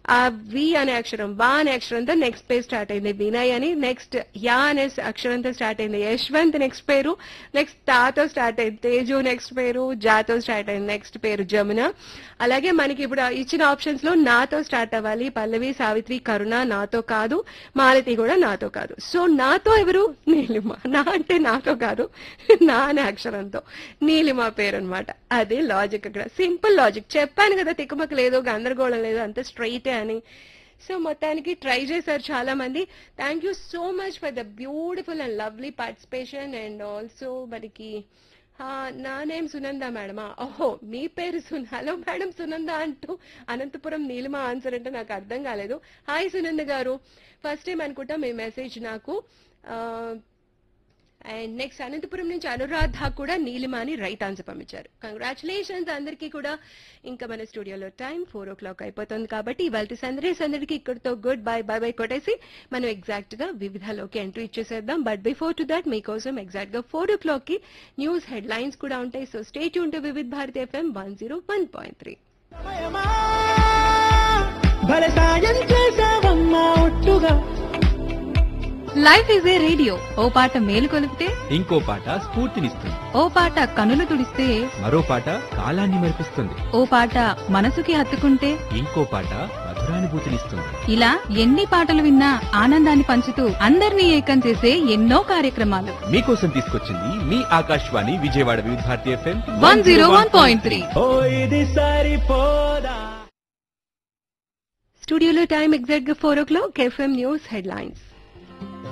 ఆ వి అనే అక్షరం వా అనే అక్షరంతో నెక్స్ట్ పేరు స్టార్ట్ అయింది వినయ్ అని నెక్స్ట్ యా అనే అక్షరంతో స్టార్ట్ అయింది యశ్వంత్ నెక్స్ట్ పేరు నెక్స్ట్ తాతో స్టార్ట్ అయింది తేజు నెక్స్ట్ పేరు జాతో స్టార్ట్ అయింది నెక్స్ట్ పేరు జమున అలాగే మనకి ఇప్పుడు ఇచ్చిన ఆప్షన్స్ లో నాతో స్టార్ట్ అవ్వాలి పల్లవి సావిత్రి కరుణ నాతో కాదు మాలతి కూడా నాతో కాదు సో నాతో ఎవరు నీలిమ నా అంటే నాతో కాదు నా అనే అక్షరంతో నీలిమ పేరు అనమాట అదే లాజిక్ అక్కడ సింపుల్ లాజిక్ చెప్పాను కదా తిక్కుమక్క లేదు గందరగోళం లేదు అంత స్ట్రైటే అని సో మొత్తానికి ట్రై చేశారు చాలా మంది thank you so much for the beautiful and lovely participation and also మనకి ఆ, నా నేమ్ సునంద మేడమా ఓహో మీ పేరు సున్ హలో మేడం సునంద అంటూ అనంతపురం నీలిమ ఆన్సర్ అంటే నాకు అర్థం కాలేదు హాయ్ సునంద గారు ఫస్ట్ టైం అనుకుంటా మీ మెసేజ్ నాకు అండ్ నెక్స్ట్ అనంతపురం నుంచి అనురాధ కూడా నీలిమ అని రైట్ ఆన్సర్ పంపించారు కంగ్రాచులేషన్స్ అందరికీ కూడా ఇంకా మన స్టూడియోలో టైం ఫోర్ ఓ క్లాక్ అయిపోతుంది కాబట్టి ఇవాళ సందరేస్ అందరికీ ఇక్కడితో గుడ్ బై బై బై కొట్టేసి మనం ఎగ్జాక్ట్ గా వివిధలోకి ఎంట్రీ ఇచ్చేసేద్దాం బట్ బిఫోర్ టు దాట్ మీకోసం ఎగ్జాక్ట్ గా ఫోర్ ఓ క్లాక్ కి న్యూస్ హెడ్ లైన్స్ కూడా ఉంటాయి సో స్టేట్ యూన్ to Vividh Bharati FM one zero one point three సమయమా, భలే సాయం చేసావమ్మా ఒట్టుగా లైఫ్ ఈజ్ ఏ రేడియో ఓ పాట మేలు కొలిపితే ఇంకో పాట స్ఫూర్తినిస్తుంది ఓ పాట కనులు తుడిస్తే మరో పాట కాలాన్ని మరిపిస్తుంది ఓ పాట మనసుకి హత్తుకుంటే ఇంకో పాట మధురానుభూతినిస్తుంది ఇలా ఎన్ని పాటలు విన్నా ఆనందాన్ని పంచుతూ అందరినీ ఏకం చేసే ఎన్నో కార్యక్రమాలు మీకోసం తీసుకొచ్చింది మీ Akashvani Vijayawada Vividh Bharati FM one zero one point three ఓ ఇది సరిపోదా స్టూడియోలో టైం ఎగ్జాక్ట్ గా four o'clock FM news head lines